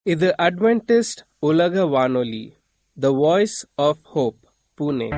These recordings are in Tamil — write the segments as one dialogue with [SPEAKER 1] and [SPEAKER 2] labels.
[SPEAKER 1] இது அட்வென்டிஸ்ட் உலக வானொலி the voice of hope Pune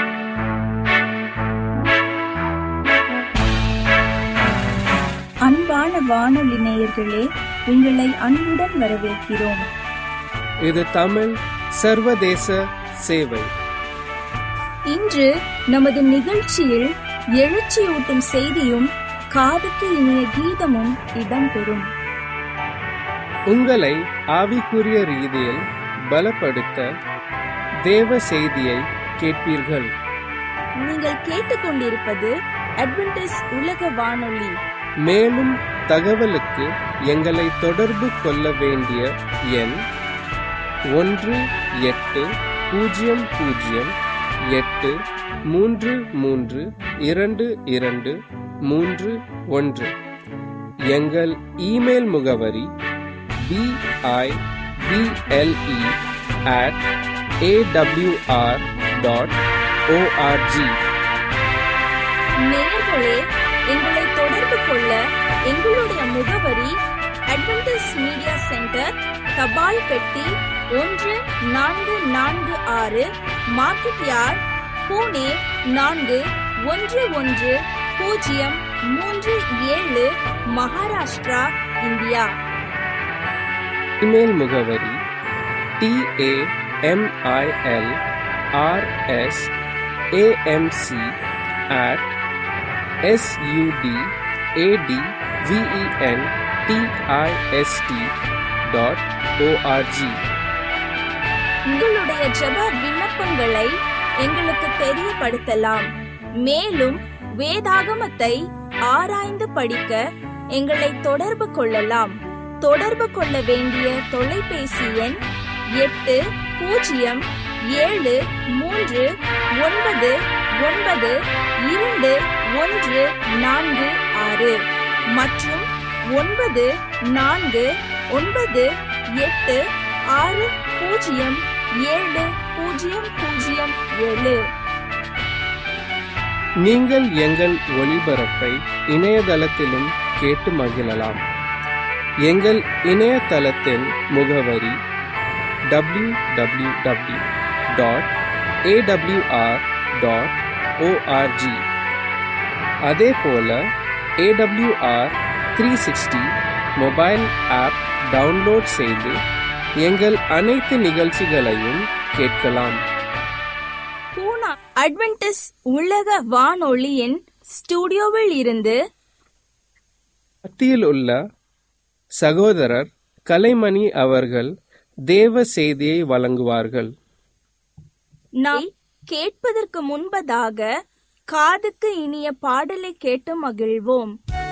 [SPEAKER 2] அன்பான வானொலி நேயர்களே உங்களை அன்புடன் வரவேற்கிறோம்
[SPEAKER 1] இது தமிழ் சர்வதேச சேவை
[SPEAKER 2] இன்று நமது நிகழ்ச்சியில் எழுச்சியூட்டும் செய்தியும் காதுக்கு இனிய கீதமும் இடம்பெறும்
[SPEAKER 1] உங்களை ஆவிக்குரிய ரீதியில் பலப்படுத்த தேவ செய்தியை கேட்பீர்கள்
[SPEAKER 2] நீங்கள் கேட்டுக்கொண்டிருப்பது அட்வென்டிஸ் உலக வானொலி
[SPEAKER 1] மேலும் தகவலுக்கு எங்களை தொடர்பு கொள்ள வேண்டிய எண் ஒன்று எட்டு பூஜ்ஜியம் பூஜ்ஜியம் எட்டு மூன்று மூன்று இரண்டு இரண்டு மூன்று ஒன்று எங்கள் இமெயில் முகவரி P I B L E at AWR dot O R G
[SPEAKER 2] நேயர்களே எங்களை தொடர்பு கொள்ள எங்களுடைய முகவரி அட்வென்டிஸ் மீடியா சென்டர் தபால் பெட்டி ஒன்று நான்கு நான்கு ஆறு மார்க்கெட் யார்ட் பூனே நான்கு ஒன்று ஒன்று பூஜ்ஜியம் மூன்று ஏழு மகாராஷ்டிரா இந்தியா
[SPEAKER 1] இமெயில் முகவரி TAMIL RS AMC at SUD AT VEN TIST dot ORG
[SPEAKER 2] உங்களுடைய ஜெப விண்ணப்பங்களை எங்களுக்கு தெரியப்படுத்தலாம் மேலும் வேதாகமத்தை ஆராய்ந்து படிக்க எங்களை தொடர்பு கொள்ளலாம் தொடர்பு கொள்ள வேண்டிய தொலைபேசி எண் எட்டு பூஜ்ஜியம் ஏழு மூன்று ஒன்பது ஒன்பது இரண்டு ஒன்று நான்கு ஆறு மற்றும் ஒன்பது நான்கு ஒன்பது எட்டு ஆறு பூஜ்ஜியம் ஏழு பூஜ்ஜியம் பூஜ்ஜியம் ஏழு
[SPEAKER 1] நீங்கள் எங்கள் ஒளிபரப்பை இணையதளத்திலும் கேட்டு மகிழலாம் எங்கள் இணையதளத்தின் முகவரி W W W dot AWR dot ORG அதே போல AWR three sixty mobile app download செய்து எங்கள் அனைத்து நிகழ்ச்சிகளையும் கேட்கலாம்
[SPEAKER 2] பூனா அட்வென்டிஸ் உலக வானொலியின் ஸ்டுடியோவில் இருந்து
[SPEAKER 1] மத்தியில் உள்ள சகோதரர் கலைமணி அவர்கள் தேவ செய்தியை வழங்குவார்கள்
[SPEAKER 2] நாம் கேட்பதற்கு முன்பதாக காதுக்கு இனிய பாடலை கேட்டு மகிழ்வோம்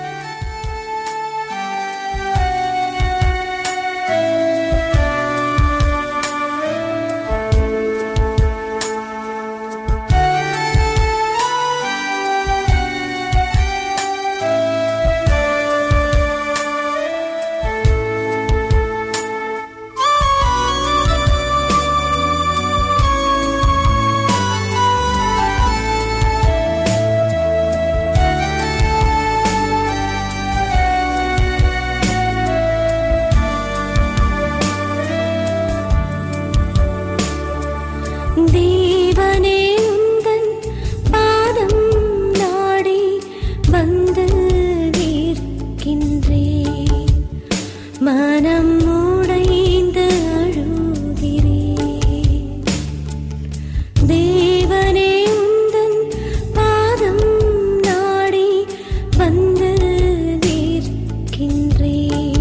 [SPEAKER 3] தேவனே உந்தன் பாதம் நாடி வந்து நிற்கின்றே மனம் உடைந்து அழுகிறே தேவனே உந்தன் பாதம் நாடி வந்து நிற்கின்றே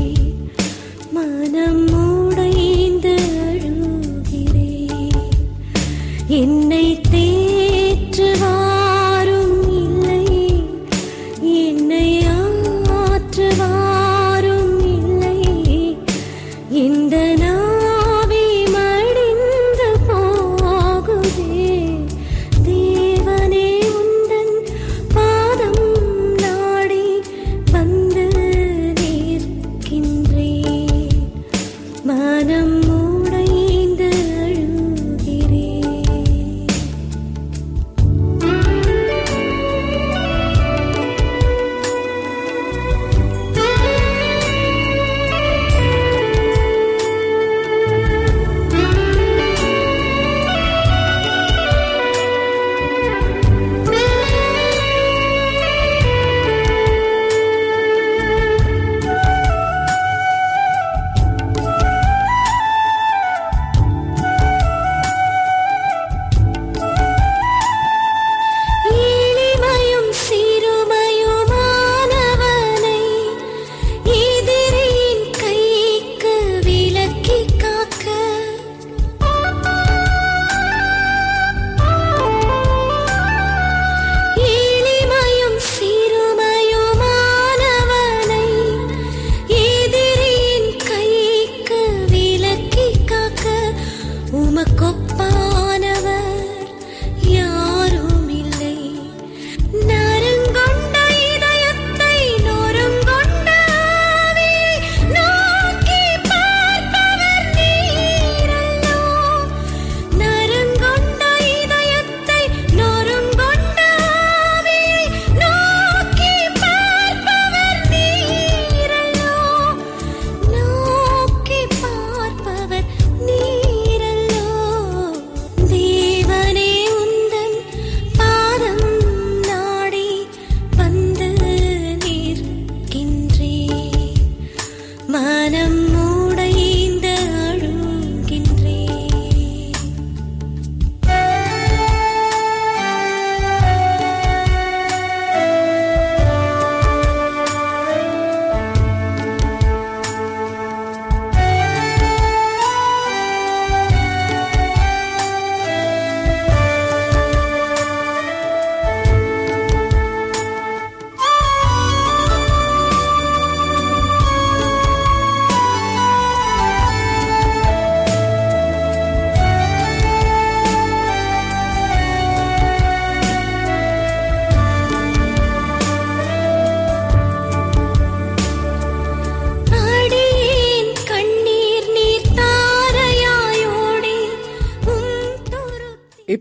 [SPEAKER 3] மனம் உடைந்து அழுகிறே என்னை தேற்றுவாரும் இல்லை என்னை ஆற்றுவாரும் இல்லை இந்த நாவி மடிந்து போகுதே தேவனே உந்தன் பாதம் நாடி வந்து நிற்கின்றேன் மனம் உடைந்து அழுகிறேன்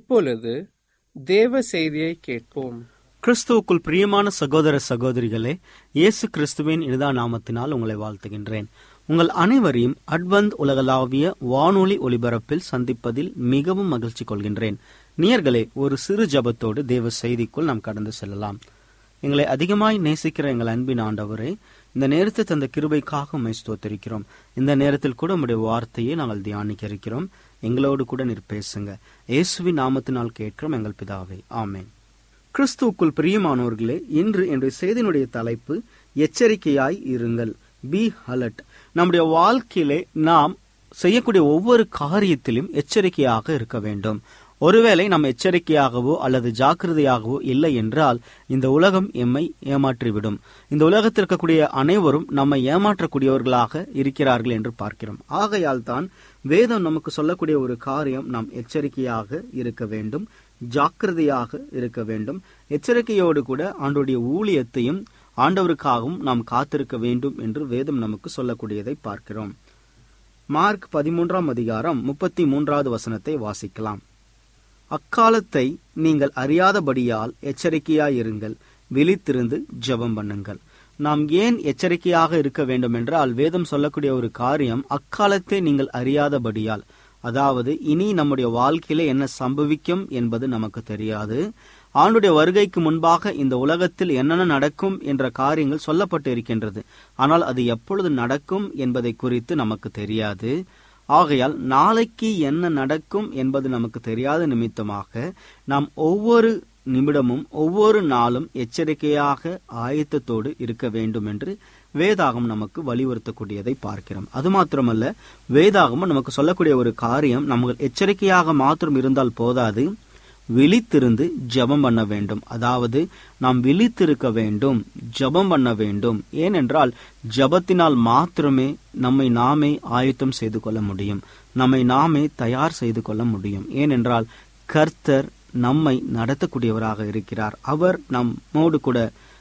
[SPEAKER 1] இப்பொழுது தேவ செய்தியை கேட்போம்
[SPEAKER 4] கிறிஸ்துவுக்குள் பிரியமான சகோதர சகோதரிகளே இயேசு கிறிஸ்துவின் இனிதா நாமத்தினால் உங்களை வாழ்த்துகின்றேன் உங்கள் அனைவரையும் அட்வந்த் உலகளாவிய வானொலி ஒலிபரப்பில் சந்திப்பதில் மிகவும் மகிழ்ச்சி கொள்கின்றேன் நேயர்களே ஒரு சிறு ஜபத்தோடு தேவ செய்திக்குள் நாம் கடந்து செல்லலாம் எங்களை அதிகமாய் நேசிக்கிற எங்கள் அன்பின் ஆண்டவரே இந்த நேரத்தை தந்த கிருபைக்காக உம்மை ஸ்தோத்திரிக்கிறோம் இந்த நேரத்தில் கூட உம்முடைய வார்த்தையை நாங்கள் தியானிக்க இருக்கிறோம் எங்களோடு கூட நீர் பேசுங்க இயேசுவின் நாமத்தினால் கேட்கிறோம் எங்கள் பிதாவே ஆமென் கிறிஸ்துவுக்குள் பிரியமானவர்களே இன்று என்னுடைய செய்தியினுடைய தலைப்பு எச்சரிக்கையாய் இருங்கள் பி அலர்ட் நம்முடைய வாழ்க்கையிலே நாம் செய்யக்கூடிய ஒவ்வொரு காரியத்திலும் எச்சரிக்கையாக இருக்க வேண்டும் ஒருவேளை நாம் எச்சரிக்கையாகவோ அல்லது ஜாக்கிரதையாகவோ இல்லை என்றால் இந்த உலகம் எம்மை ஏமாற்றிவிடும் இந்த உலகத்தில் இருக்கக்கூடிய அனைவரும் நம்மை ஏமாற்றக்கூடியவர்களாக இருக்கிறார்கள் என்று பார்க்கிறோம் ஆகையால் தான் வேதம் நமக்கு சொல்லக்கூடிய ஒரு காரியம் நாம் எச்சரிக்கையாக இருக்க வேண்டும் ஜாக்கிரதையாக இருக்க வேண்டும் எச்சரிக்கையோடு கூட ஆண்டோடைய ஊழியத்தையும் ஆண்டவருக்காகவும் நாம் காத்திருக்க வேண்டும் என்று வேதம் நமக்கு சொல்லக்கூடியதை பார்க்கிறோம் மார்க் பதிமூன்றாம் அதிகாரம் முப்பத்தி மூன்றாவது வசனத்தை வாசிக்கலாம் அக்காலத்தை நீங்கள் அறியாதபடியால் எச்சரிக்கையாயிருங்கள் விழித்திருந்து ஜெபம் பண்ணுங்கள் நாம் ஏன் எச்சரிக்கையாக இருக்க வேண்டும் என்றால் வேதம் சொல்லக்கூடிய ஒரு காரியம் அக்காலத்தை நீங்கள் அறியாதபடியால் அதாவது இனி நம்முடைய வாழ்க்கையில என்ன சம்பவிக்கும் என்பது நமக்கு தெரியாது ஆண்டுடைய வருகைக்கு முன்பாக இந்த உலகத்தில் என்னென்ன நடக்கும் என்ற காரியங்கள் சொல்லப்பட்டு இருக்கின்றது ஆனால் அது எப்பொழுது நடக்கும் என்பதை குறித்து நமக்கு தெரியாது ஆகையால் நாளைக்கு என்ன நடக்கும் என்பது நமக்கு தெரியாத நிமித்தமாக நாம் ஒவ்வொரு நிமிடமும் ஒவ்வொரு நாளும் எச்சரிக்கையாக ஆயத்தத்தோடு இருக்க வேண்டும் என்று வேதாகம் நமக்கு வலியுறுத்தக்கூடியதை பார்க்கிறோம் அது மாத்திரமல்ல வேதாகமும் நமக்கு சொல்லக்கூடிய ஒரு காரியம் நம்ம எச்சரிக்கையாக மாத்திரம் இருந்தால் போதாது விழித்திருந்து ஜெபம் பண்ண வேண்டும் அதாவது நாம் விழித்திருக்க வேண்டும் ஜெபம் பண்ண வேண்டும் ஏனென்றால் ஜெபத்தினால் மாத்திரமே நம்மை நாமே ஆயத்தம் செய்து கொள்ள முடியும் நம்மை நாமே தயார் செய்து கொள்ள முடியும் ஏனென்றால் கர்த்தர் நம்மை நடத்தக்கூடியவராக இருக்கிறார் அவர் நம்மோடு கூட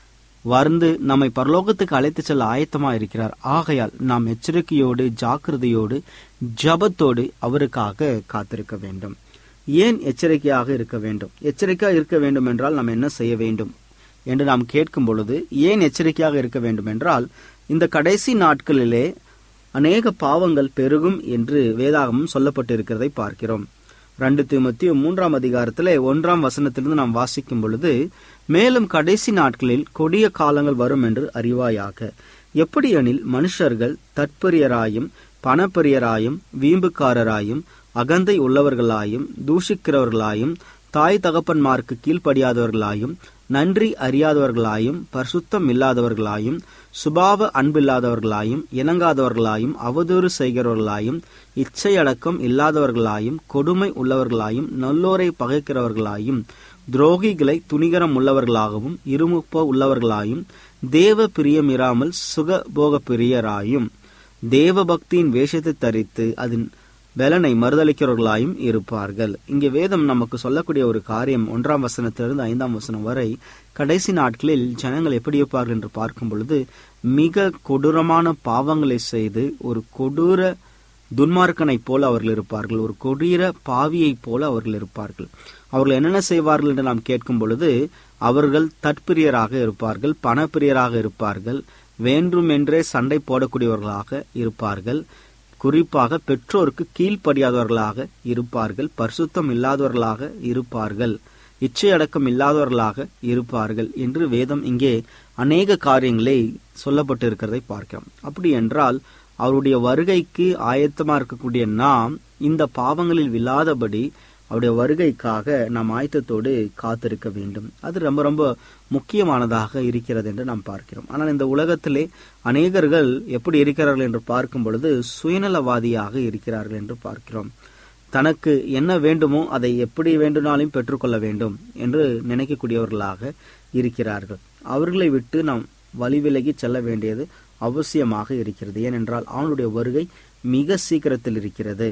[SPEAKER 4] வந்து நம்மை பரலோகத்துக்கு அழைத்து செல்ல ஆயத்தமா இருக்கிறார் ஆகையால் நாம் எச்சரிக்கையோடு ஜாக்கிரதையோடு ஜபத்தோடு அவருக்காக காத்திருக்க வேண்டும் ஏன் எச்சரிக்கையாக இருக்க வேண்டும் எச்சரிக்கையாக இருக்க வேண்டும் என்றால் நாம் என்ன செய்ய வேண்டும் என்று நாம் கேட்கும் பொழுது ஏன் எச்சரிக்கையாக இருக்க வேண்டும் என்றால் இந்த கடைசி நாட்களிலே அநேக பாவங்கள் பெருகும் என்று வேதாகமும் சொல்லப்பட்டு இருக்கிறதை பார்க்கிறோம் ரெண்டு தீமத்தி மூன்றாம் அதிகாரத்திலே ஒன்றாம் வசனத்திலிருந்து நாம் வாசிக்கும் பொழுது மேலும் கடைசி நாட்களில் கொடிய காலங்கள் வரும் என்று அறிவாயாக எப்படியெனில் மனுஷர்கள் தற்பெரியராயும் பணப்பெரியராயும் வீம்புக்காரராயும் அகந்தை உள்ளவர்களாயும் தூஷிக்கிறவர்களாயும் தாய் தகப்பன்மார்க்கு கீழ்ப்படியாதவர்களாயும் நன்றி அறியாதவர்களாயும் பரிசுத்தம் இல்லாதவர்களாயும் சுபாவ அன்பில்லாதவர்களாயும் இணங்காதவர்களாயும் அவதூறு செய்கிறவர்களாயும் இச்சையடக்கம் இல்லாதவர்களாயும் கொடுமை உள்ளவர்களாயும் நல்லோரை பகைக்கிறவர்களாயும் துரோகிகளை துணிகரம் உள்ளவர்களாகவும் இருமுப்ப உள்ளவர்களாயும் தேவ பிரியமிராமல் சுகபோக பிரியராயும் தேவ பக்தியின் வேஷத்தை தரித்து அதன் பலனை மறுதளிக்கிறவர்களாயும் இருப்பார்கள் இங்கே வேதம் நமக்கு சொல்லக்கூடிய ஒரு காரியம் ஒன்றாம் வசனத்திலிருந்து ஐந்தாம் வசனம் வரை கடைசி நாட்களில் ஜனங்கள் எப்படி இருப்பார்கள் என்று பார்க்கும் பொழுது மிக கொடூரமான பாவங்களை செய்து ஒரு கொடூர துன்மார்க்கனைப் போல அவர்கள் இருப்பார்கள் ஒரு கொடூர பாவியைப் போல அவர்கள் இருப்பார்கள் அவர்கள் என்னென்ன செய்வார்கள் என்று நாம் கேட்கும் பொழுது அவர்கள் தற்பிரியராக இருப்பார்கள் பணப்பிரியராக இருப்பார்கள் வேண்டுமென்றே சண்டை போடக்கூடியவர்களாக இருப்பார்கள் குறிப்பாக பெற்றோருக்கு கீழ்ப்படியாதவர்களாக இருப்பார்கள் பரிசுத்தம் இல்லாதவர்களாக இருப்பார்கள் இச்சையடக்கம் இல்லாதவர்களாக இருப்பார்கள் என்று வேதம் இங்கே அநேக காரியங்களை சொல்லப்பட்டு இருக்கிறதை பார்க்கிறோம் அப்படி என்றால் அவருடைய வருகைக்கு ஆயத்தமா இருக்கக்கூடிய நாம் இந்த பாவங்களில் விழாதபடி அவருடைய வருகைக்காக நாம் ஆயத்தத்தோடு காத்திருக்க வேண்டும் அது ரொம்ப ரொம்ப முக்கியமானதாக இருக்கிறது என்று நாம் பார்க்கிறோம் ஆனால் இந்த உலகத்திலே அநேகர்கள் எப்படி இருக்கிறார்கள் என்று பார்க்கும் பொழுது சுயநலவாதியாக இருக்கிறார்கள் என்று பார்க்கிறோம் தனக்கு என்ன வேண்டுமோ அதை எப்படி வேண்டுமானாலும் பெற்றுக்கொள்ள வேண்டும் என்று நினைக்கக்கூடியவர்களாக இருக்கிறார்கள் அவர்களை விட்டு நாம் வழி விலகி செல்ல வேண்டியது அவசியமாக இருக்கிறது ஏனென்றால் அவனுடைய வருகை மிக சீக்கிரத்தில் இருக்கிறது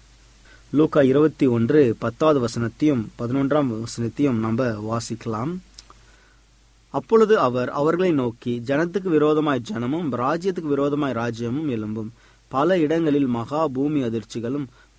[SPEAKER 4] லூக்கா இருபத்தி ஒன்று பத்தாவது வசனத்தையும் பதினொன்றாம் வசனத்தையும் நம்ம வாசிக்கலாம் அப்பொழுது அவர் அவர்களை நோக்கி ஜனத்துக்கு விரோதமாய் ஜனமும் ராஜ்யத்துக்கு விரோதமாய் ராஜ்யமும் எழும்பும் பல இடங்களில் மகா பூமி அதிர்ச்சிகளும்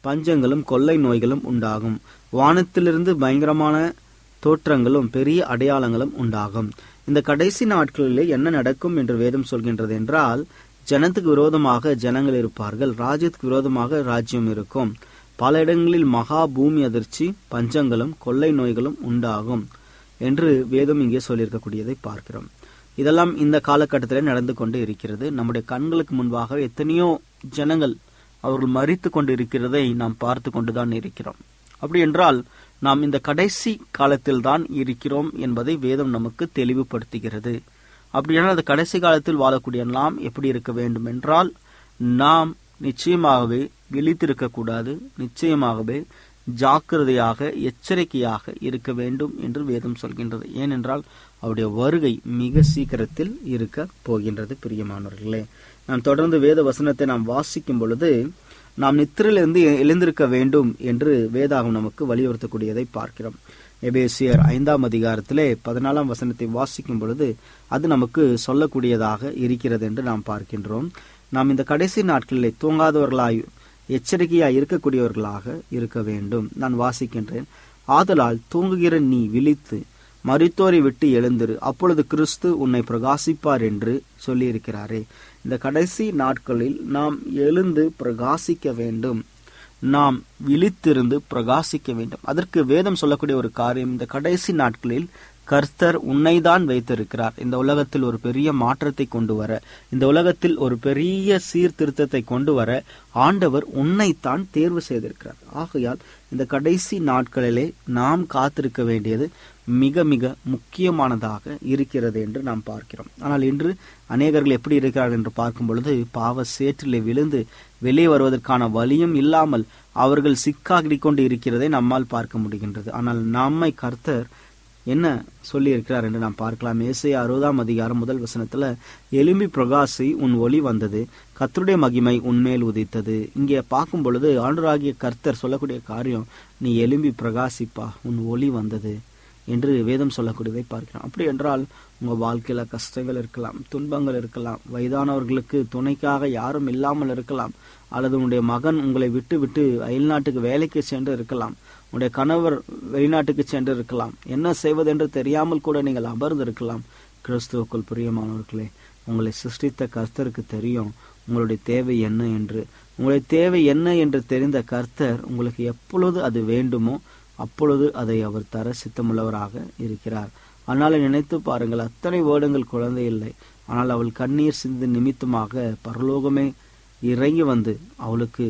[SPEAKER 4] பஞ்சங்களும் கொள்ளை நோய்களும் உண்டாகும் வானத்திலிருந்து பயங்கரமான தோற்றங்களும் பெரிய அடையாளங்களும் உண்டாகும் இந்த கடைசி நாட்களிலே என்ன நடக்கும் என்று வேதம் சொல்கின்றது என்றால் ஜனத்துக்கு விரோதமாக ஜனங்கள் இருப்பார்கள் ராஜ்யத்துக்கு விரோதமாக ராஜ்யம் இருக்கும் பல இடங்களில் மகா பூமி அதிர்ச்சி பஞ்சங்களும் கொள்ளை நோய்களும் உண்டாகும் என்று வேதம் இங்கே சொல்லியிருக்கக்கூடியதை பார்க்கிறோம் இதெல்லாம் இந்த காலகட்டத்தில் நடந்து கொண்டு இருக்கிறது நம்முடைய கண்களுக்கு முன்பாக எத்தனையோ ஜனங்கள் அவர்கள் மறித்து கொண்டு இருக்கிறதை நாம் பார்த்து கொண்டுதான் இருக்கிறோம் அப்படி என்றால் நாம் இந்த கடைசி காலத்தில் தான் இருக்கிறோம் என்பதை வேதம் நமக்கு தெளிவுபடுத்துகிறது அப்படியானால் அந்த கடைசி காலத்தில் வாழக்கூடிய நாம் எப்படி இருக்க வேண்டும் என்றால் நாம் நிச்சயமாகவே விழித்திருக்க கூடாது நிச்சயமாகவே ஜாக்கிரதையாக எச்சரிக்கையாக இருக்க வேண்டும் என்று வேதம் சொல்கின்றது ஏனென்றால் அவருடைய வருகை மிக சீக்கிரத்தில் இருக்க போகின்றது பிரியமானவர்களே நாம் தொடர்ந்து வேத வசனத்தை நாம் வாசிக்கும் பொழுது நாம் நித்திரிலிருந்து எழுந்திருக்க வேண்டும் என்று வேதாகம் நமக்கு வலியுறுத்தக்கூடியதை பார்க்கிறோம் எபேசியர் ஐந்தாம் அதிகாரத்திலே பதினாலாம் வசனத்தை வாசிக்கும் பொழுது அது நமக்கு சொல்லக்கூடியதாக இருக்கிறது என்று நாம் பார்க்கின்றோம் நாம் இந்த கடைசி நாட்களிலே தூங்காதவர்களாய் எச்சரிக்கையாய் இருக்கக்கூடியவர்களாக இருக்க வேண்டும் நான் வாசிக்கின்றேன் ஆதலால் தூங்குகிற நீ விழித்து மரித்தோரை விட்டு எழுந்திரு அப்பொழுது கிறிஸ்து உன்னை பிரகாசிப்பார் என்று சொல்லியிருக்கிறாரே இந்த கடைசி நாட்களில் நாம் எழுந்து பிரகாசிக்க வேண்டும் நாம் விழித்திருந்து பிரகாசிக்க வேண்டும் அதற்கு வேதம் சொல்லக்கூடிய ஒரு காரியம் இந்த கடைசி நாட்களில் கர்த்தர் உன்னைதான் வைத்திருக்கிறார் இந்த உலகத்தில் ஒரு பெரிய மாற்றத்தை கொண்டு வர இந்த உலகத்தில் ஒரு பெரிய சீர்திருத்தத்தை கொண்டு வர ஆண்டவர் உன்னைத்தான் தேர்வு செய்திருக்கிறார் ஆகையால் இந்த கடைசி நாட்களிலே நாம் காத்திருக்க வேண்டியது மிக மிக முக்கியமானதாக இருக்கிறது என்று நாம் பார்க்கிறோம் ஆனால் இன்று அநேகர்கள் எப்படி இருக்கிறார்கள் என்று பார்க்கும் பொழுது பாவ சேற்றிலே விழுந்து வெளியே வருவதற்கான வழியும் இல்லாமல் அவர்கள் சிக்காகி கொண்டு இருக்கிறதை நம்மால் பார்க்க முடிகின்றது ஆனால் நம்மை கர்த்தர் என்ன சொல்லி இருக்கிறார் என்று நாம் பார்க்கலாம் ஏசையா அறுபதாம் அதிகாரம் முதல் வசனத்துல எலும்பி பிரகாசி உன் ஒளி வந்தது கர்த்தருடைய மகிமை உன்மேல் உதித்தது இங்கே பார்க்கும் பொழுது ஆண்டராகிய கர்த்தர் சொல்லக்கூடிய காரியம் நீ எலும்பி பிரகாசிப்பா உன் ஒளி வந்தது என்று வேதம் சொல்லக்கூடியதை பார்க்கிறோம் அப்படி என்றால் உங்க வாழ்க்கையில கஷ்டங்கள் இருக்கலாம் துன்பங்கள் இருக்கலாம் வயதானவர்களுக்கு துணைக்காக யாரும் இல்லாமல் இருக்கலாம் அல்லது உன்னுடைய மகன் உங்களை விட்டு விட்டு அயல்நாட்டுக்கு வேலைக்கு சென்று இருக்கலாம் உன்னுடைய கணவர் வெளிநாட்டுக்கு சென்று இருக்கலாம் என்ன செய்வதென்று தெரியாமல் கூட நீங்கள் அமர்ந்து இருக்கலாம் கிறிஸ்துவுக்குள் பிரியமானவர்களே உங்களை சிருஷ்டித்த கர்த்தருக்கு தெரியும் உங்களுடைய தேவை என்ன என்று உங்களுடைய தேவை என்ன என்று தெரிந்த கர்த்தர் உங்களுக்கு எப்பொழுது அது வேண்டுமோ அப்பொழுது அதை அவர் தர சித்தமுள்ளவராக இருக்கிறார் ஆனால் நினைத்து பாருங்கள் அத்தனை வேர்டங்கள் குழந்தை இல்லை ஆனால் அவள் கண்ணீர் சிந்து நிமித்தமாக பரலோகமே இறங்கி வந்து அவளுக்கு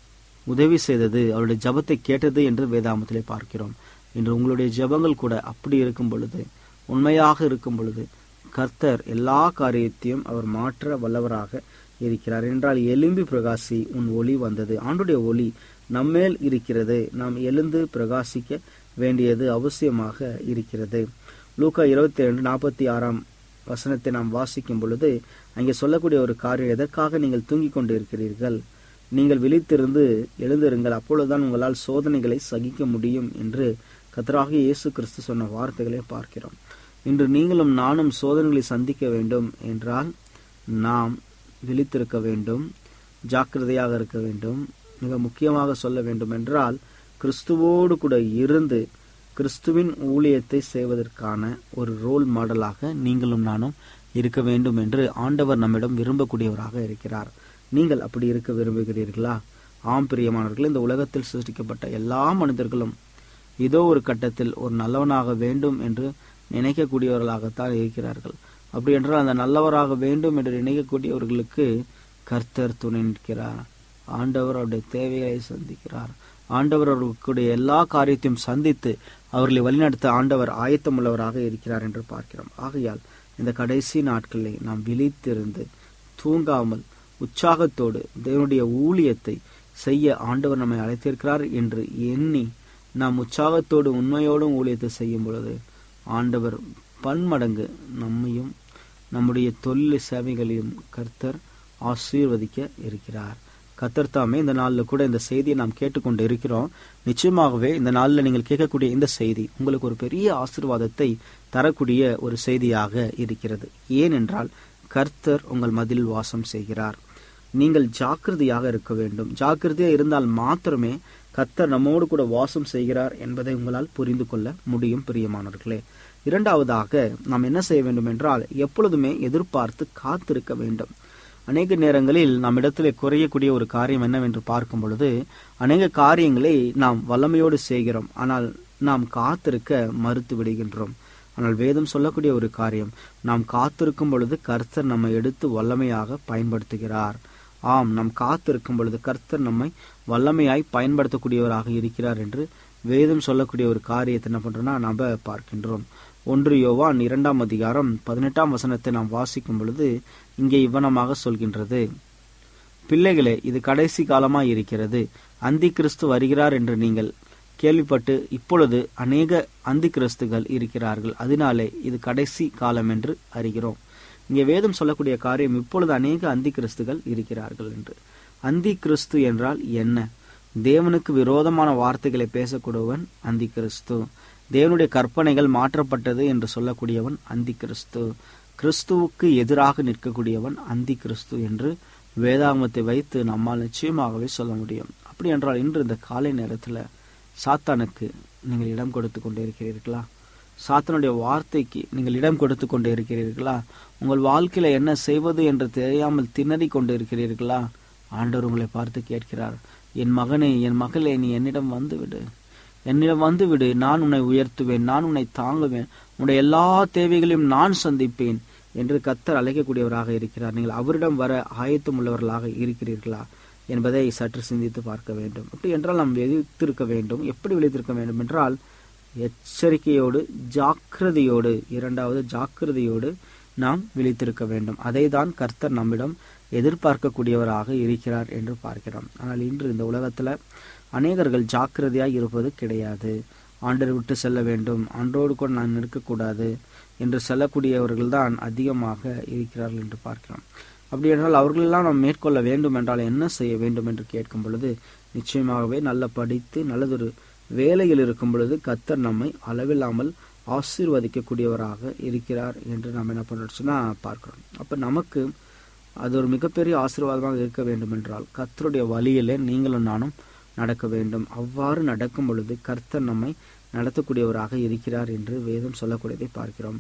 [SPEAKER 4] உதவி செய்தது அவளுடைய ஜபத்தை கேட்டது என்று வேதாமத்திலே பார்க்கிறோம் இன்று உங்களுடைய ஜபங்கள் கூட அப்படி இருக்கும் பொழுது உண்மையாக இருக்கும் பொழுது கர்த்தர் எல்லா காரியத்தையும் அவர் மாற்ற வல்லவராக இருக்கிறார் என்றால் எலும்பி பிரகாசி உன் ஒளி வந்தது ஆண்டுடைய ஒளி நம்மேல் இருக்கிறது நாம் எழுந்து பிரகாசிக்க வேண்டியது அவசியமாக இருக்கிறது லூக்கா இருபத்தி ரெண்டு நாற்பத்தி ஆறாம் வசனத்தை நாம் வாசிக்கும் பொழுது அங்கே சொல்லக்கூடிய ஒரு காரியம் எதற்காக நீங்கள் தூங்கிக் கொண்டு இருக்கிறீர்கள் நீங்கள் விழித்திருந்து எழுந்திருங்கள் அப்பொழுதுதான் உங்களால் சோதனைகளை சகிக்க முடியும் என்று கத்தராக இயேசு கிறிஸ்து சொன்ன வார்த்தைகளை பார்க்கிறோம் இன்று நீங்களும் நானும் சோதனைகளை சந்திக்க வேண்டும் என்றால் நாம் விழித்திருக்க வேண்டும் ஜாக்கிரதையாக இருக்க வேண்டும் மிக முக்கியமாக சொல்ல வேண்டும் என்றால் கிறிஸ்துவோடு கூட இருந்து கிறிஸ்துவின் ஊழியத்தை செய்வதற்கான ஒரு ரோல் மாடலாக நீங்களும் நானும் இருக்க வேண்டும் என்று ஆண்டவர் நம்மிடம் விரும்பக்கூடியவராக இருக்கிறார் நீங்கள் அப்படி இருக்க விரும்புகிறீர்களா ஆம் பிரியமானவர்கள் இந்த உலகத்தில் சிருஷ்டிக்கப்பட்ட எல்லா மனிதர்களும் ஏதோ ஒரு கட்டத்தில் ஒரு நல்லவனாக வேண்டும் என்று நினைக்கக்கூடியவர்களாகத்தான் இருக்கிறார்கள் அப்படி என்றால் அந்த நல்லவராக வேண்டும் என்று நினைக்கக்கூடியவர்களுக்கு கர்த்தர் துணை நிற்கிறார் ஆண்டவர் அவருடைய தேவைகளை சந்திக்கிறார் ஆண்டவர் அவர்களுடைய எல்லா காரியத்தையும் சந்தித்து அவர்களை வழிநடத்த ஆண்டவர் ஆயத்தமுள்ளவராக இருக்கிறார் என்று பார்க்கிறோம் ஆகையால் இந்த கடைசி நாட்களில் நாம் விழித்திருந்து தூங்காமல் உற்சாகத்தோடு தேவனுடைய ஊழியத்தை செய்ய ஆண்டவர் நம்மை அழைத்திருக்கிறார் என்று எண்ணி நாம் உற்சாகத்தோடு உண்மையோடும் ஊழியத்தை செய்யும் பொழுது ஆண்டவர் பன்மடங்கு நம்மையும் நம்முடைய தொழில் சேவைகளையும் கர்த்தர் ஆசீர்வதிக்க இருக்கிறார் கத்தர் தாமே இந்த நாளில் கூட இந்த செய்தியை நாம் கேட்டுக்கொண்டு இருக்கிறோம் நிச்சயமாகவே இந்த நாளில் நீங்கள் கேட்கக்கூடிய இந்த செய்தி உங்களுக்கு ஒரு பெரிய ஆசீர்வாதத்தை தரக்கூடிய ஒரு செய்தியாக இருக்கிறது ஏனென்றால் கர்த்தர் உங்கள் மதில் வாசம் செய்கிறார் நீங்கள் ஜாக்கிரதையாக இருக்க வேண்டும் ஜாக்கிரதையாக இருந்தால் மாத்திரமே கத்தர் நம்மோடு கூட வாசம் செய்கிறார் என்பதை உங்களால் புரிந்து கொள்ள முடியும் பிரியமானவர்களே இரண்டாவதாக நாம் என்ன செய்ய வேண்டும் என்றால் எப்பொழுதுமே எதிர்பார்த்து காத்திருக்க வேண்டும் அநேக நேரங்களில் நம் இடத்திலே குறையக்கூடிய ஒரு காரியம் என்னவென்று பார்க்கும் பொழுது அநேக காரியங்களை நாம் வல்லமையோடு செய்கிறோம் ஆனால் நாம் காத்திருக்க மறுத்து விடுகின்றோம் ஆனால் வேதம் சொல்லக்கூடிய ஒரு காரியம் நாம் காத்திருக்கும் பொழுது கர்த்தர் நம்மை எடுத்து வல்லமையாக பயன்படுத்துகிறார் ஆம் நாம் காத்திருக்கும் பொழுது கர்த்தர் நம்மை வல்லமையாய் பயன்படுத்தக்கூடியவராக இருக்கிறார் என்று வேதம் சொல்லக்கூடிய ஒரு காரியத்தை என்ன பண்றோம்னா நாம் பார்க்கின்றோம் ஒன்று யோவான் இரண்டாம் அதிகாரம் பதினெட்டாம் வசனத்தை நாம் வாசிக்கும் பொழுது இங்கே இவ்வனமாக சொல்கின்றது பிள்ளைகளே இது கடைசி காலமாய் இருக்கிறது அந்தி கிறிஸ்து வருகிறார் என்று நீங்கள் கேள்விப்பட்டு இப்பொழுது அநேக அந்தி கிறிஸ்துகள் இருக்கிறார்கள் அதனாலே இது கடைசி காலம் என்று அறிகிறோம் இங்கே வேதம் சொல்லக்கூடிய காரியம் இப்பொழுது அநேக அந்தி கிறிஸ்துகள் இருக்கிறார்கள் என்று அந்தி கிறிஸ்து என்றால் என்ன தேவனுக்கு விரோதமான வார்த்தைகளை பேசக்கூடியவன் அந்தி கிறிஸ்து தேவனுடைய கற்பனைகள் மாற்றப்பட்டது என்று சொல்லக்கூடியவன் அந்தி கிறிஸ்து கிறிஸ்துவுக்கு எதிராக நிற்கக்கூடியவன் அந்தி கிறிஸ்து என்று வேதாகமத்தை வைத்து நம்மால் நிச்சயமாகவே சொல்ல முடியும் அப்படி என்றால் இன்று இந்த காலை நேரத்தில் சாத்தானுக்கு நீங்கள் இடம் கொடுத்து கொண்டே இருக்கிறீர்களா சாத்தனுடைய வார்த்தைக்கு நீங்கள் இடம் கொடுத்து கொண்டே இருக்கிறீர்களா உங்கள் வாழ்க்கையில என்ன செய்வது என்று தெரியாமல் திணறி கொண்டு இருக்கிறீர்களா ஆண்டவர் உங்களை பார்த்து கேட்கிறார் என் மகனே என் மகளே நீ என்னிடம் வந்து விடு என்னிடம் வந்து விடு நான் உன்னை உயர்த்துவேன் நான் உன்னை தாங்குவேன் உன்னுடைய எல்லா தேவைகளையும் நான் சந்திப்பேன் என்று கத்தர் அழைக்கக்கூடியவராக இருக்கிறார் நீங்கள் அவரிடம் வர ஆயத்தம் உள்ளவர்களாக இருக்கிறீர்களா என்பதை சற்று சிந்தித்து பார்க்க வேண்டும் அப்படி என்றால் நாம் விழித்திருக்க வேண்டும் எப்படி விழித்திருக்க வேண்டும் என்றால் எச்சரிக்கையோடு ஜாக்கிரதையோடு இரண்டாவது ஜாக்கிரதையோடு நாம் விழித்திருக்க வேண்டும் அதை தான் கர்த்தர் நம்மிடம் எதிர்பார்க்கக்கூடியவராக இருக்கிறார் என்று பார்க்கிறோம் ஆனால் இன்று இந்த உலகத்துல அநேகர்கள் ஜாக்கிரதையாய் இருப்பது கிடையாது ஆண்டரை விட்டு செல்ல வேண்டும் ஆண்டோடு கூட நான் இருக்கக்கூடாது என்று செல்லக்கூடியவர்கள் தான் அதிகமாக இருக்கிறார்கள் என்று பார்க்கிறோம் அப்படி என்றால் அவர்களெல்லாம் நாம் மேற்கொள்ள வேண்டும் என்றால் என்ன செய்ய வேண்டும் என்று கேட்கும் பொழுது நிச்சயமாகவே நல்ல படித்து நல்லதொரு வேலையில் இருக்கும் பொழுது கத்தர் நம்மை அளவில்லாமல் ஆசீர்வதிக்கக்கூடியவராக இருக்கிறார் என்று நாம் என்ன பண்ணுறோம்னா பார்க்கிறோம் அப்ப நமக்கு அது ஒரு மிகப்பெரிய ஆசீர்வாதமாக இருக்க வேண்டும் என்றால் கர்த்தருடைய வழியிலே நீங்களும் நானும் நடக்க வேண்டும் அவ்வாறு நடக்கும் பொழுது கர்த்தர் நம்மை நடத்தக்கூடியவராக இருக்கிறார் என்று வேதம் சொல்லக்கூடியதை பார்க்கிறோம்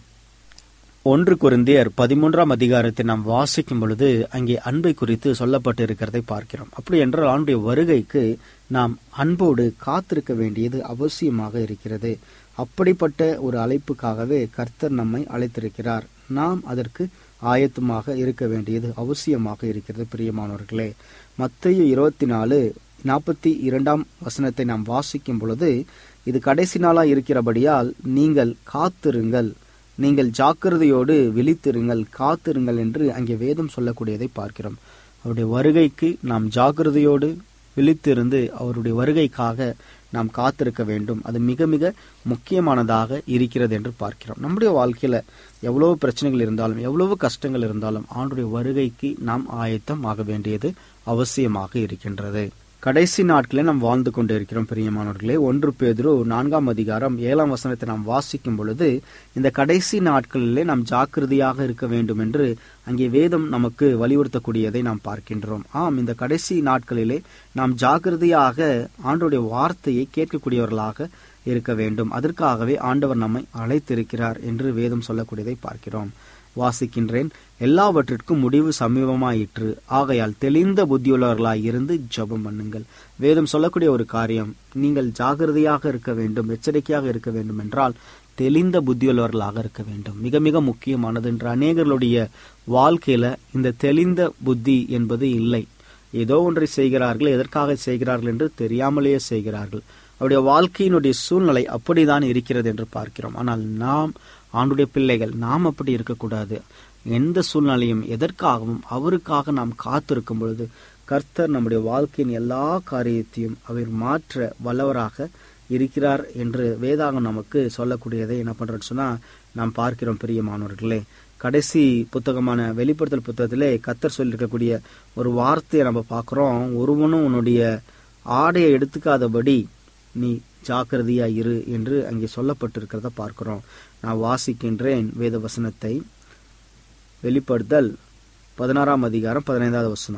[SPEAKER 4] ஒன்று குருந்தியர் பதிமூன்றாம் அதிகாரத்தை நாம் வாசிக்கும் பொழுது அங்கே அன்பை குறித்து சொல்லப்பட்டு இருக்கிறதை பார்க்கிறோம் அப்படி என்றால் ஆண்டுடைய வருகைக்கு நாம் அன்போடு காத்திருக்க வேண்டியது அவசியமாக இருக்கிறது அப்படிப்பட்ட ஒரு அழைப்புக்காகவே கர்த்தர் நம்மை அழைத்திருக்கிறார் நாம் அதற்கு ஆயத்தமாக இருக்க வேண்டியது அவசியமாக இருக்கிறது பிரியமானவர்களே மத்திய இருபத்தி நாலு நாற்பத்தி இரண்டாம் வசனத்தை நாம் வாசிக்கும் பொழுது இது கடைசி நாளா இருக்கிறபடியால் நீங்கள் காத்திருங்கள் நீங்கள் ஜாக்கிரதையோடு விழித்திருங்கள் காத்திருங்கள் என்று அங்கே வேதம் சொல்லக்கூடியதை பார்க்கிறோம் அவருடைய வருகைக்கு நாம் ஜாக்கிரதையோடு விழித்திருந்து அவருடைய வருகைக்காக நாம் காத்திருக்க வேண்டும் அது மிக மிக முக்கியமானதாக இருக்கிறது என்று பார்க்கிறோம் நம்முடைய வாழ்க்கையில எவ்வளவு பிரச்சனைகள் இருந்தாலும் எவ்வளவு கஷ்டங்கள் இருந்தாலும் ஆண்டுடைய வருகைக்கு நாம் ஆயத்தம் ஆக வேண்டியது அவசியமாக இருக்கின்றது கடைசி நாட்களில் நாம் வாழ்ந்து கொண்டு இருக்கிறோம் பிரியமானவர்களே ஒன்று பேதுரு நான்காம் அதிகாரம் ஏழாம் வசனத்தை நாம் வாசிக்கும் பொழுது இந்த கடைசி நாட்களிலே நாம் ஜாக்கிரதையாக இருக்க வேண்டும் என்று அங்கே வேதம் நமக்கு வலியுறுத்தக்கூடியதை நாம் பார்க்கின்றோம் ஆம் இந்த கடைசி நாட்களிலே நாம் ஜாக்கிரதையாக ஆண்டோடைய வார்த்தையை கேட்கக்கூடியவர்களாக இருக்க வேண்டும் அதற்காகவே ஆண்டவர் நம்மை அழைத்திருக்கிறார் என்று வேதம் சொல்லக்கூடியதை பார்க்கிறோம் வாசிக்கின்றேன் எல்லாவற்றிற்கும் முடிவு சமீபமாயிற்று ஆகையால் தெளிந்த புத்தியுள்ளவர்களாய் இருந்து ஜெபம் பண்ணுங்கள் வேதம் சொல்லக்கூடிய ஒரு காரியம் நீங்கள் ஜாகிரதையாக இருக்க வேண்டும் எச்சரிக்கையாக இருக்க வேண்டும் என்றால் தெளிந்த புத்தியுள்ளவர்களாக இருக்க வேண்டும் மிக மிக முக்கியமானது என்று அநேகர்களுடைய வாழ்க்கையில இந்த தெளிந்த புத்தி என்பது இல்லை ஏதோ ஒன்றை செய்கிறார்கள் எதற்காக செய்கிறார்கள் என்று தெரியாமலேயே செய்கிறார்கள் அவருடைய வாழ்க்கையினுடைய சூழ்நிலை அப்படிதான் இருக்கிறது என்று பார்க்கிறோம் ஆனால் நாம் ஆண்டுடைய பிள்ளைகள் நாம் அப்படி இருக்கக்கூடாது எந்த சூழ்நிலையும் எதற்காகவும் அவருக்காக நாம் காத்திருக்கும் பொழுது கர்த்தர் நம்முடைய வாழ்க்கையின் எல்லா காரியத்தையும் அவர் மாற்ற வல்லவராக இருக்கிறார் என்று வேதாகம் நமக்கு சொல்லக்கூடியதை என்ன பண்றோம்னு சொன்னா நாம் பார்க்கிறோம் பிரியமானவர்களே கடைசி புத்தகமான வெளிப்படுத்தல் புத்தகத்திலே கத்தர் சொல்லியிருக்கக்கூடிய ஒரு வார்த்தையை நம்ம பார்க்கிறோம் ஒருவனும் உன்னுடைய ஆடையை எடுத்துக்காதபடி நீ ஜாக்கிரதையா இரு என்று அங்கே சொல்லப்பட்டிருக்கிறத பார்க்கிறோம் நான் வாசிக்கின்றேன் வேத வசனத்தை வெளிப்படுத்தல் பதினாறாம் அதிகாரம் பதினைந்தாவது வசனம்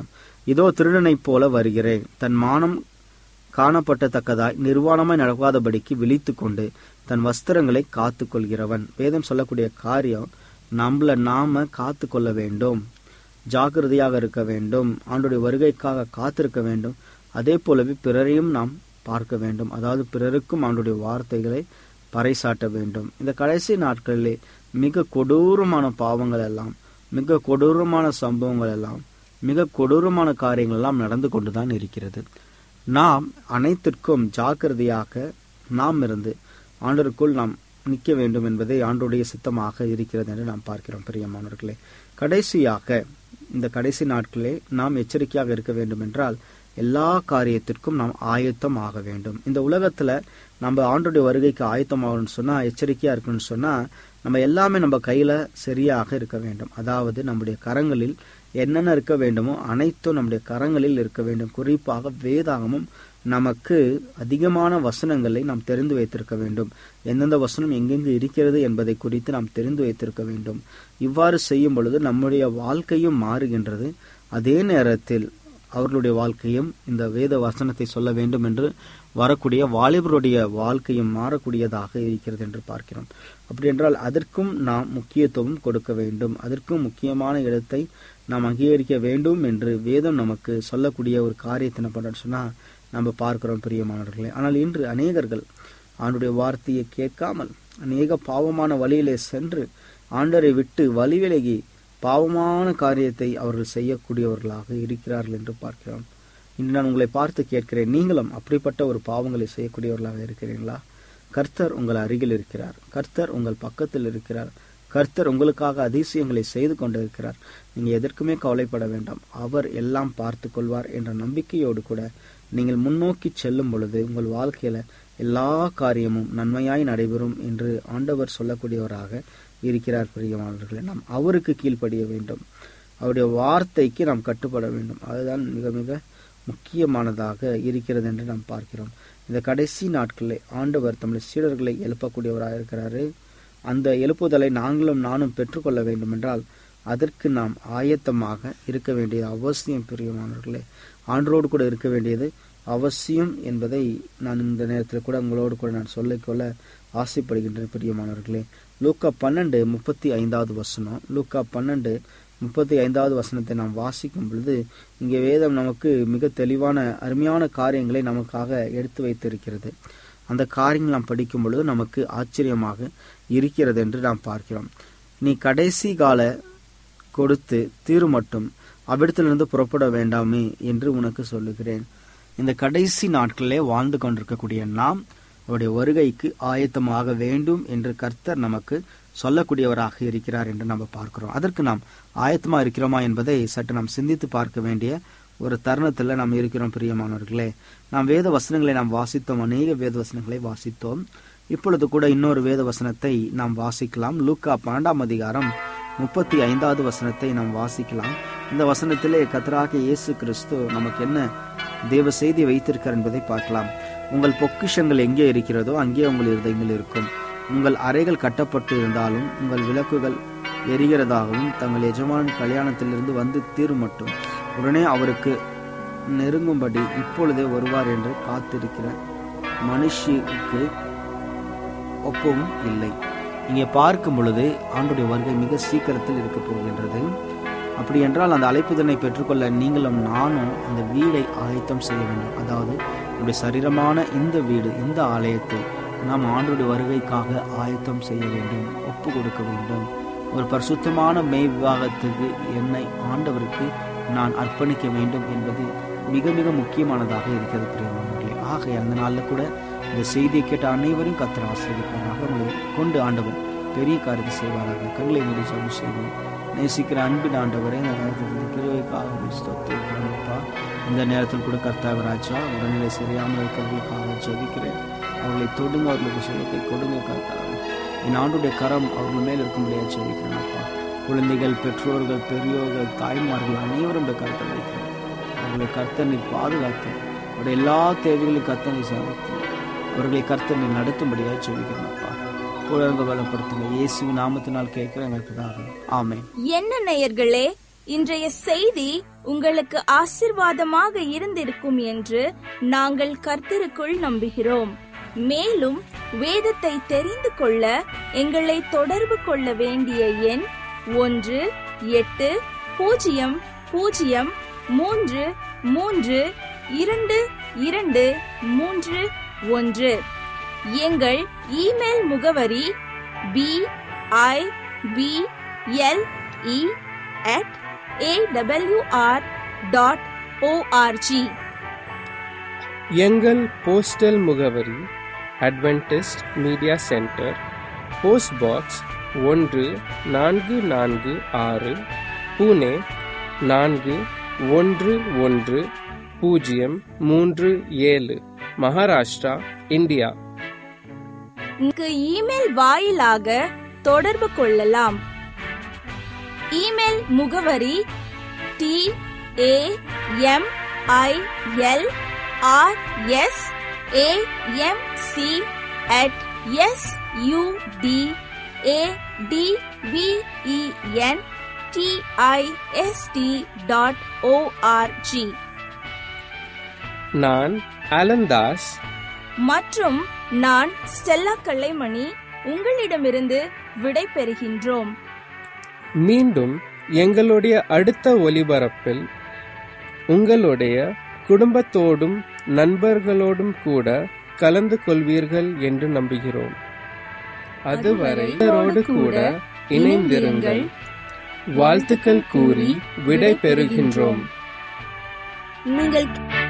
[SPEAKER 4] இதோ திருடனைப் போல வருகிறேன் தன் மானம் காணப்பட்டத்தக்கதாய் நிர்வாணமாய் நடக்காதபடிக்கு விழித்து கொண்டு தன் வஸ்திரங்களை காத்து கொள்கிறவன் வேதம் சொல்லக்கூடிய காரியம் நம்மள நாம காத்து கொள்ள வேண்டும் ஜாக்கிரதையாக இருக்க வேண்டும் ஆண்டுடைய வருகைக்காக காத்திருக்க வேண்டும் அதே போலவே பிறரையும் நாம் பார்க்க வேண்டும் அதாவது பிறருக்கும் ஆண்டுடைய வார்த்தைகளை பறைசாட்ட வேண்டும் இந்த கடைசி நாட்களிலே மிக கொடூரமான பாவங்கள் எல்லாம் மிக கொடூரமான சம்பவங்கள் எல்லாம் மிக கொடூரமான காரியங்கள் எல்லாம் நடந்து கொண்டுதான் இருக்கிறது நாம் அனைத்திற்கும் ஜாக்கிரதையாக நாம் இருந்து ஆண்டருக்குள் நாம் நிற்க வேண்டும் என்பதே ஆண்டுடைய சித்தமாக இருக்கிறது என்று நாம் பார்க்கிறோம் பிரியமானவர்களே கடைசியாக இந்த கடைசி நாட்களே நாம் எச்சரிக்கையாக இருக்க வேண்டும் என்றால் எல்லா காரியத்திற்கும் நாம் ஆயத்தம் ஆக வேண்டும் இந்த உலகத்துல நம்ம ஆண்டுடைய வருகைக்கு ஆயத்தம் ஆகணும்னு சொன்னா எச்சரிக்கையா இருக்கணும்னு சொன்னா நம்ம எல்லாமே நம்ம கையில சரியாக இருக்க வேண்டும் அதாவது நம்முடைய கரங்களில் என்னென்ன இருக்க வேண்டுமோ அனைத்தும் நம்முடைய கரங்களில் இருக்க வேண்டும் குறிப்பாக வேதாகமும் நமக்கு அதிகமான வசனங்களை நாம் தெரிந்து வைத்திருக்க வேண்டும் எந்தெந்த வசனம் எங்கெங்கு இருக்கிறது என்பதை குறித்து நாம் தெரிந்து வைத்திருக்க வேண்டும் இவ்வாறு செய்யும் பொழுது நம்முடைய வாழ்க்கையும் மாறுகின்றது அதே நேரத்தில் அவர்களுடைய வாழ்க்கையும் இந்த வேத வசனத்தை சொல்ல வேண்டும் என்று வரக்கூடிய வாலிபருடைய வாழ்க்கையும் மாறக்கூடியதாக இருக்கிறது என்று பார்க்கிறோம் அப்படி என்றால் அதற்கும் நாம் முக்கியத்துவம் கொடுக்க வேண்டும் அதற்கும் முக்கியமான இடத்தை நாம் அங்கீகரிக்க வேண்டும் என்று வேதம் நமக்கு சொல்லக்கூடிய ஒரு காரியத்தை என்ன பண்றோம்னு சொன்னா நம்ம பார்க்கிறோம் பிரியமானவர்களே ஆனால் இன்று அநேகர்கள் ஆண்டுடைய வார்த்தையை கேட்காமல் அநேக பாவமான வழியிலே சென்று ஆண்டரை விட்டு வழி விலகி பாவமான காரியத்தை அவர்கள் செய்யக்கூடியவர்களாக இருக்கிறார்கள் என்று பார்க்கிறோம் இன்று நான் உங்களை பார்த்து கேட்கிறேன் நீங்களும் அப்படிப்பட்ட ஒரு பாவங்களை செய்யக்கூடியவர்களாக இருக்கிறீர்களா கர்த்தர் உங்கள் அருகில் இருக்கிறார் கர்த்தர் உங்கள் பக்கத்தில் இருக்கிறார் கர்த்தர் உங்களுக்காக அதிசயங்களை செய்து கொண்டிருக்கிறார் நீங்க எதற்குமே கவலைப்பட வேண்டாம் அவர் எல்லாம் பார்த்து கொள்வார் என்ற நம்பிக்கையோடு கூட நீங்கள் முன்னோக்கி செல்லும் பொழுது உங்கள் வாழ்க்கையில எல்லா காரியமும் நன்மையாய் நடைபெறும் என்று ஆண்டவர் சொல்லக்கூடியவராக இருக்கிறார் பிரியமானவர்களே நாம் அவருக்கு கீழ்ப்படிய வேண்டும் அவருடைய வார்த்தைக்கு நாம் கட்டுப்பட வேண்டும் அதுதான் மிக மிக முக்கியமானதாக இருக்கிறது என்று நாம் பார்க்கிறோம் இந்த கடைசி நாட்களில் ஆண்டவர் தம்முடைய சீடர்களை எழுப்பக்கூடியவராக இருக்கிறாரு அந்த எழுப்புதலை நாங்களும் நானும் பெற்றுக்கொள்ள வேண்டும் என்றால் அதற்கு நாம் ஆயத்தமாக இருக்க வேண்டியது அவசியம் பிரியமானவர்களே ஆண்டரோடு கூட இருக்க வேண்டியது அவசியம் என்பதை நான் இந்த நேரத்தில் கூட உங்களோடு கூட நான் சொல்லிக்கொள்ள ஆசைப்படுகின்றேன் பிரியமானவர்களே லூக்கா பன்னெண்டு முப்பத்தி ஐந்தாவது வசனம் லூக்கா பன்னெண்டு முப்பத்தி ஐந்தாவது வசனத்தை நாம் வாசிக்கும் பொழுது இங்கே வேதம் நமக்கு மிக தெளிவான அருமையான காரியங்களை நமக்காக எடுத்து வைத்திருக்கிறது அந்த காரியங்கள் நாம் படிக்கும் பொழுது நமக்கு ஆச்சரியமாக இருக்கிறது என்று நாம் பார்க்கிறோம் நீ கடைசி கால கொடுத்து தீரு மட்டும் அவ்விடத்திலிருந்து புறப்பட வேண்டாமே என்று உனக்கு சொல்லுகிறேன் இந்த கடைசி நாட்களிலே வாழ்ந்து கொண்டிருக்கக்கூடிய நாம் அவருடைய வருகைக்கு ஆயத்தமாக வேண்டும் என்று கர்த்தர் நமக்கு சொல்லக்கூடியவராக இருக்கிறார் என்று நம்ம பார்க்கிறோம் அதற்கு நாம் ஆயத்தமா இருக்கிறோமா என்பதை சற்று நாம் சிந்தித்து பார்க்க வேண்டிய ஒரு தருணத்தில் நாம் இருக்கிறோம் பிரியமானவர்களே நாம் வேத வசனங்களை நாம் வாசித்தோம் அநேக வேத வசனங்களை வாசித்தோம் இப்பொழுது கூட இன்னொரு வேத வசனத்தை நாம் வாசிக்கலாம் லூக்கா பன்னெண்டாம் அதிகாரம் முப்பத்தி ஐந்தாவது வசனத்தை நாம் வாசிக்கலாம் இந்த வசனத்திலே கத்தராக இயேசு கிறிஸ்து நமக்கு என்ன தேவ செய்தி வைத்திருக்கார் என்பதை பார்க்கலாம் உங்கள் பொக்கிஷங்கள் எங்கே இருக்கிறதோ அங்கே உங்கள் இருதயங்கள் இருக்கும் உங்கள் அறைகள் கட்டப்பட்டு இருந்தாலும் உங்கள் விளக்குகள் எரிகிறதாகவும் தங்கள் எஜமான் கல்யாணத்திலிருந்து வந்து தீருமட்டும் உடனே அவருக்கு நெருங்கும்படி இப்பொழுதே வருவார் என்று காத்திருக்கிற மனுஷிக்கு ஒப்பவும் இல்லை இங்கே பார்க்கும் பொழுது ஆண்டுடைய வருகை மிக சீக்கிரத்தில் இருக்க போகின்றது அப்படி என்றால் அந்த அழைப்புதனை பெற்றுக்கொள்ள நீங்களும் நானும் அந்த வீடை ஆயத்தம் செய்ய வேண்டும் அதாவது நம்முடைய சரீரமான இந்த வீடு இந்த ஆலயத்தை நாம் ஆண்டுடைய வருகைக்காக ஆயத்தம் செய்ய வேண்டும் ஒப்பு கொடுக்க வேண்டும் ஒரு பரிசுத்தமான மெய் விவாகத்துக்கு என்னை ஆண்டவருக்கு நான் அர்ப்பணிக்க வேண்டும் என்பது மிக மிக முக்கியமானதாக இருக்கிறது பிரியமானவர்களே ஆக அந்த நாளில் கூட இந்த செய்தியை கேட்ட அனைவரும் கத்திர ஆசிரியப்பாராக உங்களை கொண்டு ஆண்டவர் பெரிய காரியத்தை செய்வாராக கண்களை மூடி ஜெபம் செய்வோம் நேசிக்கிற அன்பின் ஆண்டவரே இந்த நேரத்தில் இந்த கிருவைக்காக ஸ்தோத்திரிக்கிறோம்ப்பா இந்த நேரத்தில் கூட கர்த்தாவ ராஜா உடல்நிலை சரியாமல் இருக்கிறவர்களுக்காக ஜெபிக்கிறேன் அவர்களை தொடுங்க அவர்களுக்கு சுகத்தை கொடுங்க கர்த்தாவே என் ஆண்டுடைய கரம் அவர்கள் மேல் இருக்கும்படியாக ஜெபிக்கிறேன் அப்பா குழந்தைகள் பெற்றோர்கள் பெரியோர்கள் தாய்மார்கள் அனைவரும் இந்த கருத்தை வைக்கிறேன் அவர்களை கர்த்தனை பாதுகாத்து அவருடைய எல்லா தேவைகளையும் கர்த்தனை சாதித்து அவர்களை கர்த்தனை நடத்தும்படியாக ஜெபிக்கிறேன் அப்பா குழந்தை பலப்படுத்துங்க இயேசுவின் நாமத்தினால் கேட்கிற எங்களுக்கு ஆமென்
[SPEAKER 2] என்ன நேயர்களே இன்றைய செய்தி உங்களுக்கு ஆசிர்வாதமாக இருந்திருக்கும் என்று நாங்கள் கர்த்தருக்குள் நம்புகிறோம் மேலும் வேதத்தை தெரிந்து கொள்ள எங்களை தொடர்பு கொள்ள வேண்டிய எண் ஒன்று எட்டு பூஜ்ஜியம் பூஜ்ஜியம் மூன்று மூன்று இரண்டு இரண்டு மூன்று ஒன்று எங்கள் இமெயில் முகவரி P I P L E at AWR dot ORG
[SPEAKER 1] எங்கள் போஸ்டல் முகவரி Adventist media centre post box ஒன்று நான்கு நான்கு ஆறு புனே நான்கு ஒன்று ஒன்று பூஜ்ஜியம் மூன்று ஏழு மகாராஷ்டிரா இந்தியா
[SPEAKER 2] இங்கு இமெயில் வாயிலாக தொடர்பு கொள்ளலாம் இமெயில் முகவரி T A M I L R S A M C at S U D A T V E N T I S T dot ORG
[SPEAKER 1] நான் அலந்தாஸ்
[SPEAKER 2] மற்றும் நான் ஸ்டெல்லா கல்லைமணி உங்களிடமிருந்து விடை பெறுகின்றோம்
[SPEAKER 1] மீண்டும் எங்களுடைய அடுத்த ஒலிபரப்பில் உங்களுடைய குடும்பத்தோடும் நண்பர்களோடும் கூட கலந்து கொள்வீர்கள் என்று நம்புகிறோம் அதுவரை இவரோடு கூட இணைந்திருங்கள் வாழ்த்துக்கள் கூறி விடை பெறுகின்றோம்
[SPEAKER 2] நீங்கள்